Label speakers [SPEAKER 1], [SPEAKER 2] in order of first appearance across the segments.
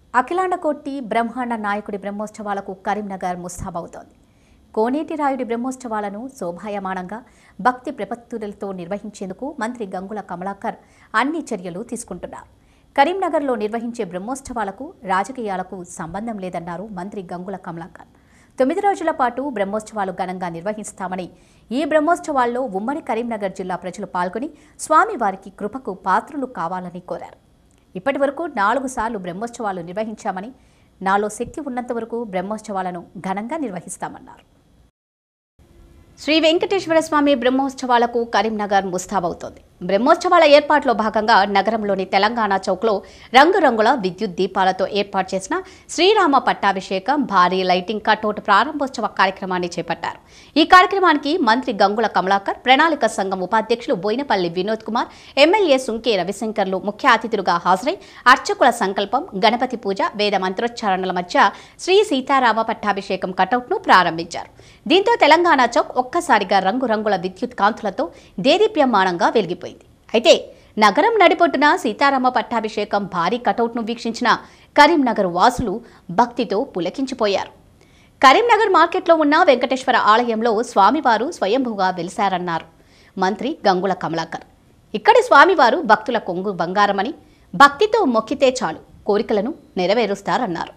[SPEAKER 1] అఖిలాండకోటి బ్రహ్మాండ నాయకుడి బ్రహ్మోత్సవాలకు కరీంనగర్ ముస్తాబవుతోంది కోనేటి రాయుడి బ్రహ్మోత్సవాలను శోభాయమానంగా భక్తి ప్రపత్తులతో నిర్వహించేందుకు మంత్రి గంగుల కమలాకర్ అన్ని చర్యలు తీసుకుంటున్నారు కరీంనగర్లో నిర్వహించే బ్రహ్మోత్సవాలకు రాజకీయాలకు సంబంధం లేదన్నారు మంత్రి గంగుల కమలాకర్ తొమ్మిది రోజుల పాటు బ్రహ్మోత్సవాలు ఘనంగా నిర్వహిస్తామని ఈ బ్రహ్మోత్సవాల్లో ఉమ్మడి కరీంనగర్ జిల్లా ప్రజలు పాల్గొని స్వామివారికి కృపకు పాత్రులు కావాలని కోరారు ఇప్పటి వరకు నాలుగు సార్లు బ్రహ్మోత్సవాలు నిర్వహించామని నాలో శక్తి ఉన్నంత వరకు బ్రహ్మోత్సవాలను ఘనంగా నిర్వహిస్తామన్నారు శ్రీ వెంకటేశ్వర స్వామి బ్రహ్మోత్సవాలకు కరీంనగర్ ముస్తాబవుతోంది బ్రహ్మోత్సవాల ఏర్పాట్లో భాగంగా నగరంలోని తెలంగాణ చౌక్లో రంగురంగుల విద్యుత్ దీపాలతో ఏర్పాటు చేసిన శ్రీరామ పట్టాభిషేకం భారీ లైటింగ్ కటౌట్ ప్రారంభోత్సవ కార్యక్రమాన్ని చేపట్టారు ఈ కార్యక్రమానికి మంత్రి గంగుల కమలాకర్ ప్రణాళిక సంఘం ఉపాధ్యక్షులు బోయినపల్లి వినోద్ కుమార్ ఎమ్మెల్యే సుంకే రవిశంకర్లు ముఖ్య అతిథులుగా హాజరై అర్చకుల సంకల్పం గణపతి పూజ వేద మంత్రోచ్చారణల మధ్య శ్రీ సీతారామ పట్టాభిషేకం కటౌట్ను ప్రారంభించారు దీంతో తెలంగాణ చౌక్ ఒక్కసారిగా రంగురంగుల విద్యుత్ కాంతులతో దేదీప్యమానంగా వెలిగిపోయింది అయితే నగరం నడిపొట్టున సీతారామ పట్టాభిషేకం భారీ కటౌట్ను వీక్షించిన కరీంనగర్ వాసులు భక్తితో పులకించిపోయారు కరీంనగర్ మార్కెట్లో ఉన్న వెంకటేశ్వర ఆలయంలో స్వామివారు స్వయంభూగా వెలిశారన్నారు మంత్రి గంగుల కమలాకర్ ఇక్కడి స్వామివారు భక్తుల కొంగు బంగారమని భక్తితో మొక్కితే చాలు కోరికలను నెరవేరుస్తారన్నారు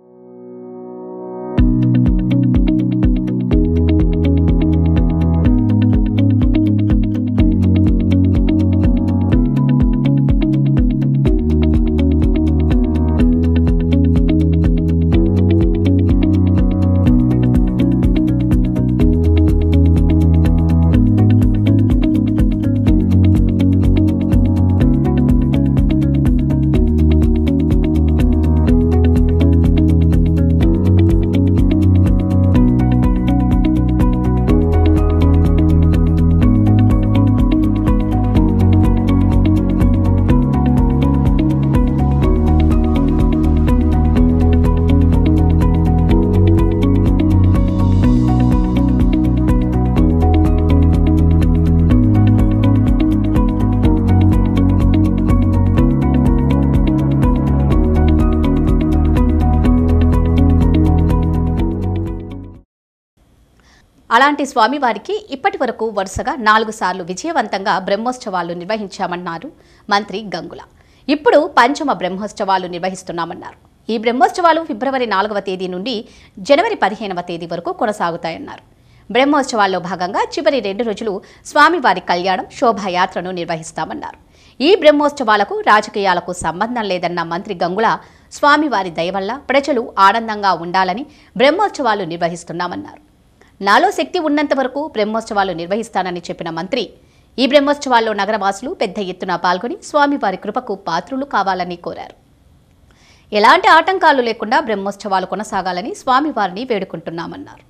[SPEAKER 1] అలాంటి స్వామివారికి ఇప్పటి వరకు వరుసగా నాలుగు సార్లు విజయవంతంగా బ్రహ్మోత్సవాలు నిర్వహించామన్నారు మంత్రి గంగుల ఇప్పుడు పంచమ బ్రహ్మోత్సవాలు నిర్వహిస్తున్నామన్నారు ఈ బ్రహ్మోత్సవాలు ఫిబ్రవరి నాలుగవ తేదీ నుండి జనవరి పదిహేనవ తేదీ వరకు కొనసాగుతాయన్నారు బ్రహ్మోత్సవాల్లో భాగంగా చివరి రెండు రోజులు స్వామివారి కళ్యాణం శోభాయాత్రను నిర్వహిస్తామన్నారు ఈ బ్రహ్మోత్సవాలకు రాజకీయాలకు సంబంధం లేదన్న మంత్రి గంగుల స్వామివారి దయ వల్ల ప్రజలు ఆనందంగా ఉండాలని బ్రహ్మోత్సవాలు నిర్వహిస్తున్నామన్నారు నాలో శక్తి ఉన్నంత వరకు బ్రహ్మోత్సవాలు నిర్వహిస్తానని చెప్పిన మంత్రి ఈ బ్రహ్మోత్సవాల్లో నగరవాసులు పెద్ద ఎత్తున పాల్గొని స్వామివారి కృపకు పాత్రులు కావాలని కోరారు ఎలాంటి ఆటంకాలు లేకుండా బ్రహ్మోత్సవాలు కొనసాగాలని స్వామివారిని వేడుకుంటున్నామన్నారు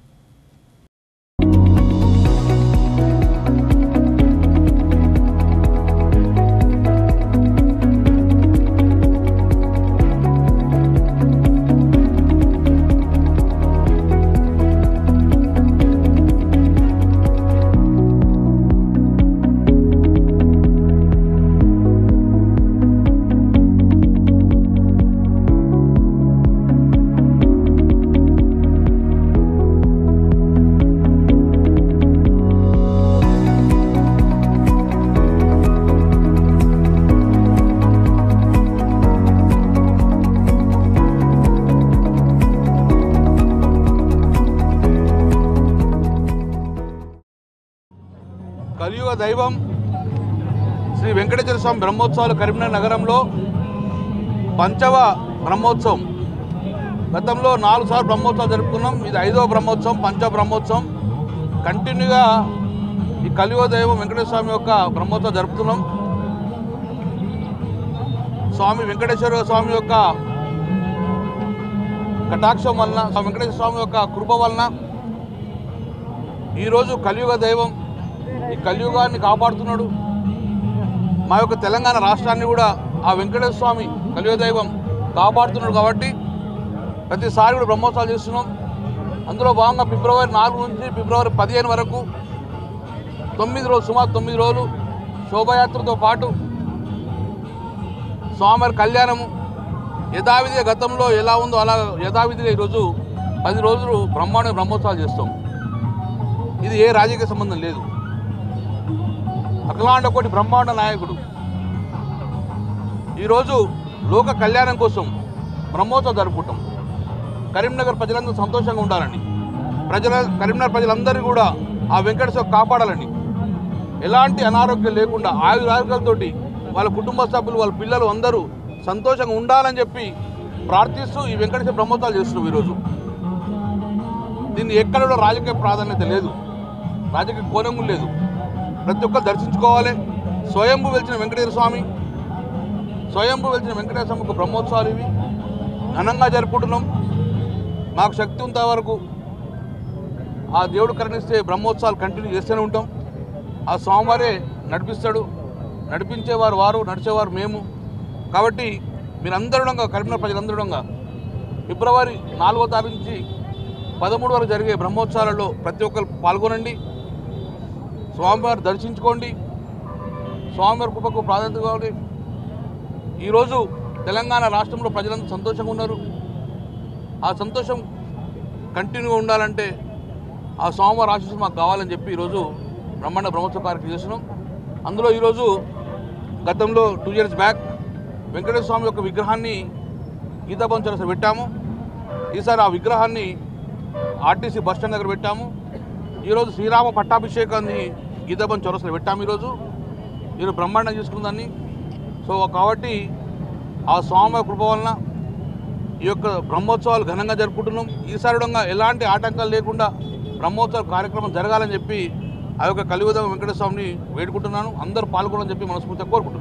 [SPEAKER 2] కలియుగ దైవం శ్రీ వెంకటేశ్వర స్వామి బ్రహ్మోత్సవాలు కరీంనగర్ నగరంలో పంచవ బ్రహ్మోత్సవం గతంలో నాలుగు సార్లు బ్రహ్మోత్సవాలు జరుపుకున్నాం ఇది ఐదవ బ్రహ్మోత్సవం పంచ బ్రహ్మోత్సవం కంటిన్యూగా ఈ కలియుగ దైవం వెంకటేశ్వర స్వామి యొక్క బ్రహ్మోత్సవం జరుపుతున్నాం స్వామి వెంకటేశ్వర స్వామి యొక్క కటాక్షం వలన స్వామి వెంకటేశ్వర స్వామి యొక్క కృప వలన ఈరోజు కలియుగ దైవం ఈ కలియుగాన్ని కాపాడుతున్నాడు మా యొక్క తెలంగాణ రాష్ట్రాన్ని కూడా ఆ వెంకటేశ్వర స్వామి కలియుగ దైవం కాపాడుతున్నాడు కాబట్టి ప్రతిసారి కూడా బ్రహ్మోత్సవాలు చేస్తున్నాం అందులో భాగంగా ఫిబ్రవరి నాలుగు నుంచి ఫిబ్రవరి పదిహేను వరకు తొమ్మిది రోజులు సుమారు తొమ్మిది రోజులు శోభయాత్రతో పాటు స్వామివారి కళ్యాణము యథావిధిగా గతంలో ఎలా ఉందో అలా యథావిధిగా ఈరోజు పది రోజులు బ్రహ్మాండ బ్రహ్మోత్సవాలు చేస్తాం ఇది ఏ రాజకీయ సంబంధం లేదు అఖిలాండ కోటి బ్రహ్మాండ నాయకుడు ఈరోజు లోక కళ్యాణం కోసం బ్రహ్మోత్సవం జరుపుకుంటాం కరీంనగర్ ప్రజలందరూ సంతోషంగా ఉండాలని ప్రజల కరీంనగర్ ప్రజలందరూ కూడా ఆ వెంకటేశ్వర కాపాడాలని ఎలాంటి అనారోగ్యం లేకుండా ఆయురారోగ్యాలతోటి వాళ్ళ కుటుంబ సభ్యులు వాళ్ళ పిల్లలు అందరూ సంతోషంగా ఉండాలని చెప్పి ప్రార్థిస్తూ ఈ వెంకటేశ్వర బ్రహ్మోత్సవాలు చేస్తున్నాం ఈరోజు దీన్ని ఎక్కడ కూడా రాజకీయ ప్రాధాన్యత లేదు రాజకీయ కోణం లేదు ప్రతి ఒక్కరు దర్శించుకోవాలి స్వయంభు వెలిచిన వెంకటేశ్వర స్వామి స్వయంభు వెలిచిన వెంకటేశ్వర స్వామి ఒక బ్రహ్మోత్సవాలు ఇవి ఘనంగా జరుపుకుంటున్నాం మాకు శక్తి ఉన్నంత వరకు ఆ దేవుడు కరుణిస్తే బ్రహ్మోత్సవాలు కంటిన్యూ చేస్తూనే ఉంటాం ఆ స్వామివారే నడిపిస్తాడు నడిపించేవారు వారు నడిచేవారు మేము కాబట్టి మీరందరూ కరీంనగర్ ప్రజలందరూ ఫిబ్రవరి నాలుగో తారీఖు నుంచి పదమూడు వరకు జరిగే బ్రహ్మోత్సవాలలో ప్రతి ఒక్కరు పాల్గొనండి స్వామివారు దర్శించుకోండి స్వామివారి కృపకు ప్రాధాన్యత కావాలి ఈరోజు తెలంగాణ రాష్ట్రంలో ప్రజలందరూ సంతోషంగా ఉన్నారు ఆ సంతోషం కంటిన్యూగా ఉండాలంటే ఆ స్వామివారి ఆశీస్సులు మాకు కావాలని చెప్పి ఈరోజు బ్రహ్మాండ బ్రహ్మోత్సవ కార్యక్రమం చేస్తున్నాం అందులో ఈరోజు గతంలో two years back Venkateswara Swamy యొక్క విగ్రహాన్ని గీతాభవన్ చౌరస్తా పెట్టాము ఈసారి ఆ విగ్రహాన్ని ఆర్టీసీ బస్ స్టాండ్ దగ్గర పెట్టాము ఈరోజు శ్రీరామ పట్టాభిషేకాన్ని గీతాభవన్ చౌరస్లో పెట్టాము ఈరోజు ఈరోజు బ్రహ్మాండం చేసుకుందాన్ని సో కాబట్టి ఆ స్వామి కృప వలన ఈ యొక్క బ్రహ్మోత్సవాలు ఘనంగా జరుపుకుంటున్నాం ఈసారి కూడా ఎలాంటి ఆటంకాలు లేకుండా బ్రహ్మోత్సవ కార్యక్రమం జరగాలని చెప్పి ఆ యొక్క కలియుగ వెంకటేశ్వర స్వామిని వేడుకుంటున్నాను అందరూ పాల్గొనని చెప్పి మనస్ఫూర్తిగా కోరుకుంటున్నాను